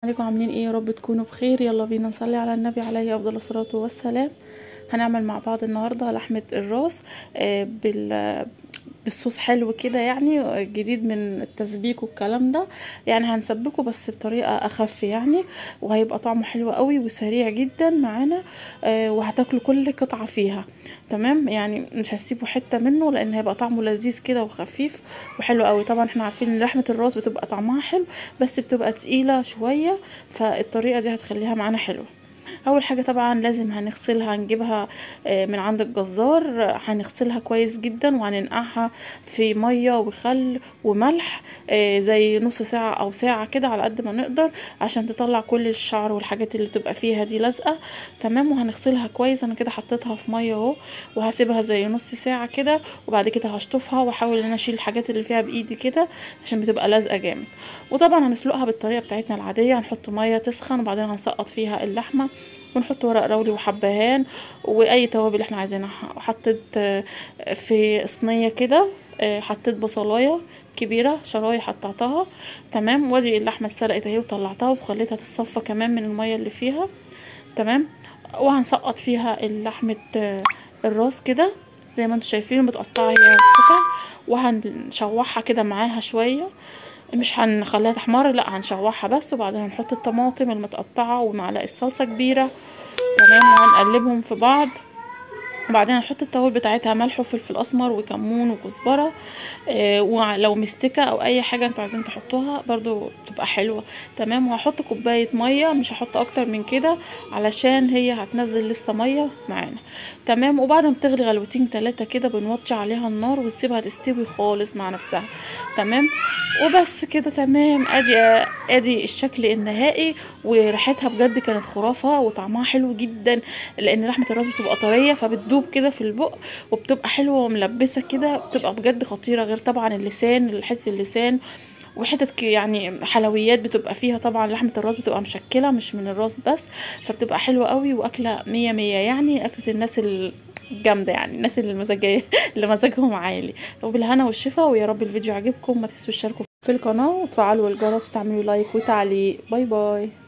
عليكم عاملين ايه يا رب تكونوا بخير يلا بينا نصلي على النبي عليه افضل الصلاه والسلام هنعمل مع بعض النهارده لحمه الراس آه، بال بالصوص حلو كده يعني جديد من التسبيك والكلام ده يعني هنسبكه بس بطريقه اخف يعني وهيبقى طعمه حلو قوي وسريع جدا معانا آه، وهتاكلوا كل قطعه فيها تمام يعني مش هتسيبوا حته منه لان هيبقى طعمه لذيذ كده وخفيف وحلو قوي طبعا احنا عارفين ان لحمه الراس بتبقى طعمها حلو بس بتبقى تقيله شويه فالطريقه دي هتخليها معانا حلوه اول حاجه طبعا لازم هنغسلها هنجيبها آه، من عند الجزار آه، هنغسلها كويس جدا وهننقعها في ميه وخل وملح آه، زي نص ساعه او ساعه كده على قد ما نقدر عشان تطلع كل الشعر والحاجات اللي بتبقى فيها دي لازقه تمام وهنغسلها كويس انا كده حطيتها في ميه اهو وهسيبها زي نص ساعه كده وبعد كده هشطفها واحاول ان انا اشيل الحاجات اللي فيها بايدي كده عشان بتبقى لازقه جامد وطبعا هنسلقها بالطريقه بتاعتنا العاديه هنحط ميه تسخن وبعدين هنسقط فيها اللحمه ونحط ورق رولي وحبهان واي توابل احنا عايزينها حطيت آه، في صينيه كده آه، حطيت بصلايه كبيره شرايح قطعتها تمام وادي اللحمه اتسلقت اهي وطلعتها وخليتها تتصفى كمان من الميه اللي فيها تمام وهنسقط فيها اللحمه آه، الراس كده زي ما انتم شايفين متقطعه هي قطع وهنشوحها كده معاها شويه مش هنخليها تحمر لا هنشوحها بس وبعدين هنحط الطماطم المتقطعه ومعلقه صلصه كبيره تمام وهنقلبهم في بعض وبعدين هنحط التوابل بتاعتها ملح وفلفل اسمر وكمون وكزبره آه ولو مستكه او اي حاجه انتوا عايزين تحطوها برضو تبقى حلوه تمام وهحط كوبايه ميه مش هحط اكتر من كده علشان هي هتنزل لسه ميه معانا تمام وبعد ما تغلي غلوتين ثلاثه كده بنوطي عليها النار ونسيبها تستوي خالص مع نفسها تمام وبس كده تمام ادي ادي الشكل النهائي وريحتها بجد كانت خرافه وطعمها حلو جدا لان لحمه الراس بتبقى طريه فبتدوب كده في البق وبتبقى حلوه وملبسه كده بتبقى بجد خطيره غير طبعا اللسان حته اللسان وحتت ك- يعني حلويات بتبقى فيها طبعا لحمة الراس بتبقى مشكلة مش من الراس بس فبتبقى حلوة قوي وأكلة مية مية يعني أكلة الناس الجامدة يعني الناس اللي مزاجية اللي مزاجهم عالي وبالهنا والشفا ويا رب الفيديو عجبكم ما تنسوش تشتركوا في القناة وتفعلوا الجرس وتعملوا لايك وتعليق باي باي